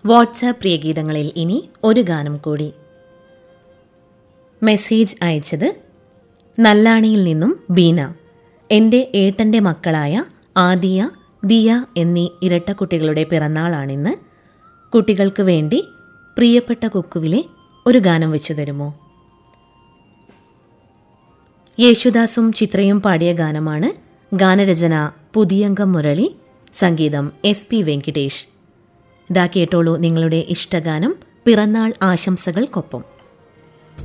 WhatsApp പ്രിയഗീതങ്ങളിൽ ഇനി ഒരു ഗാനം കൂടി മെസ്സേജ് അയച്ചത് നല്ലാണിയിൽ നിന്നും ബീന എൻ്റെ ഏട്ടൻ്റെ മക്കളായ ആദിയ ദിയ എന്നീ ഇരട്ടക്കുട്ടികളുടെ പിറന്നാളാണിന്ന് കുട്ടികൾക്ക് വേണ്ടി പ്രിയപ്പെട്ട കുക്കുവിലെ ഒരു ഗാനം വെച്ചു തരുമോ യേശുദാസും ചിത്രയും പാടിയ ഗാനമാണ് ഗാനരചന പുതിയങ്കം മുരളി സംഗീതം എസ് പി വെങ്കിടേഷ് ഇതാ കേട്ടോളൂ നിങ്ങളുടെ ഇഷ്ടഗാനം പിറന്നാൾ ആശംസകൾക്കൊപ്പം